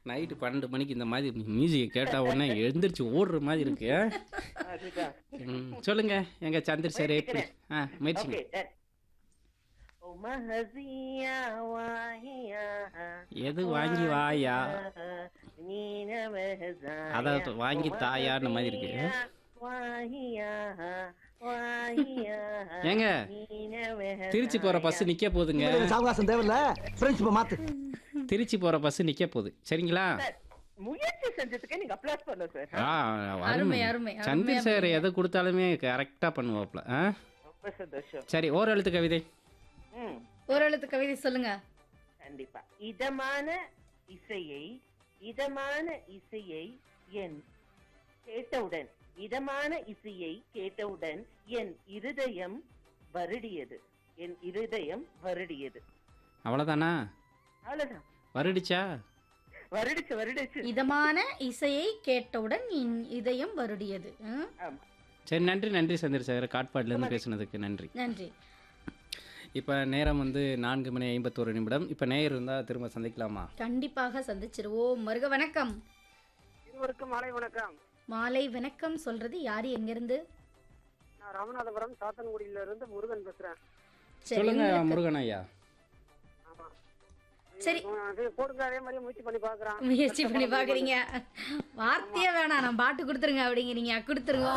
night பன்னெண்டு மணிக்கு இந்த மாதிரி மியூசிக்கை கேட்டால் உடனே எழுந்திரிச்சு ஓடுற மாதிரி இருக்கு அதுதான் ம், சொல்லுங்க எங்க சந்திர சார் எப்படி ஆ முயற்சிங்க ஓகே ஓ மஹசியா வாஹியா எது வாங்கி வாயா நீன மஹசாயா அதாவது வாங்கி தாயான்னு மாதிரி இருக்கு வாஹியா வாஹியா ஏங்க நீன மஹசாயா திருச்சி போற பஸ் நிக்க போகுதுங்க சாவகாசம் தேவையில்ல பிரெஞ்சு இப்ப மாத்து திருச்சி போற பஸ் நிக்க போகுது சரிங்களா முயற்சி செஞ்சதுக்கு நீங்க அப்ளாஸ் பண்ணல சார் ஆ அருமை, அருமை, சந்திர அருமையா சார் எதை கொடுத்தாலுமே கரெக்டா பண்ணுவாப்ல ஆ ரொம்ப சந்தோஷம் சரி ஓர் எழுத்து கவிதை ம் ஒரு எழுத்து கவிதை சொல்லுங்க கண்டிப்பா இதமான இசையை இதமான இசையை என் கேட்டவுடன் இதமான இசையை கேட்டவுடன் என் இருதயம் வருடியது என் இருதயம் வருடியது அவ்வளவுதானா அவ்வளவுதான் வருடிச்சா வருடிச்சு வருடிச்சு இதமான இசையை கேட்டவுடன் என் இதயம் வருடியது ம், ஆமா சரி நன்றி நன்றி சந்திர சார் காட்பாடில இருந்து பேசுனதுக்கு நன்றி நன்றி இப்போ நேரம் வந்து நான்கு மணி ஐம்பத்தோரு நிமிடம் இப்போ நேயர் இருந்தால் திரும்ப சந்திக்கலாமா கண்டிப்பாக சந்திச்சிருவோம் மருக வணக்கம் இருவருக்கும் மாலை வணக்கம் மாலை வணக்கம் சொல்றது யாரு எங்கிருந்து நான் ராமநாதபுரம் சாத்தன்குடியில இருந்து முருகன் பேசுறேன் சரி சொல்லுங்க உங்களுக்கு- முருகன் ஐயா ஆமா சரி அது போடுங்க அதே மாதிரி முயற்சி பண்ணி பாக்குறேன் முயற்சி பண்ணி பாக்குறீங்க வார்த்தையே வேணாம் நான் பாட்டு கொடுத்துருங்க அப்படிங்கிறீங்க கொடுத்துருங்க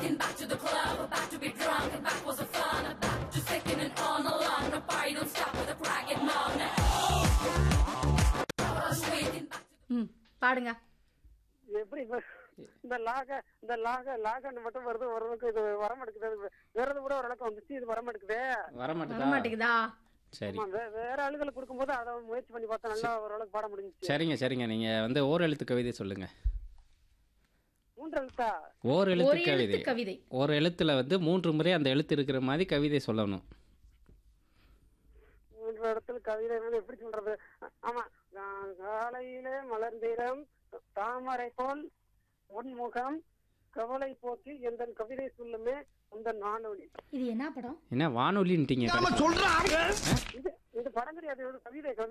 ம் பாடுங்க எப்படி இப்ப இந்த லாக இந்த லாக லாகன்னு மட்டும் வருது ஓரளவுக்கு இது வர மாட்டேங்குது வேறது கூட ஓரளவுக்கு வந்துச்சு இது வர மாட்டேங்குது வர வர மாட்டேதா மாட்டேங்குதா சரி ஆமா, வே- வேற ஆளுகளுக்கு கொடுக்கும்போது அதை முயற்சி பண்ணி பார்த்தா நல்லா ஓரளவுக்கு பாட முடிஞ்சுச்சு சரிங்க சரிங்க நீங்க வந்து ஓர் எழுத்து கவிதை சொல்லுங்க மூன்று எழுத்தா ஓர் ஒரு எழுத்து எழுத்து கவிதை கவிதை ஒரு எழுத்துல வந்து மூன்று முறை அந்த எழுத்து இருக்கிற மாதிரி கவிதை சொல்லணும் மூன்று இடத்துல கவிதை வந்து எப்படி சொல்றது ஆமா கா- காலையிலே மலர்ந்திரம் தாமரை போல் உன்முகம் கவலை போக்கி எந்த கவிதை சொல்லுமே அந்த நானொலி இது என்ன படம் என்ன வானொலின்ட்டீங்க சொல்றான் இது இது படம் கிடையாது இது கவிதை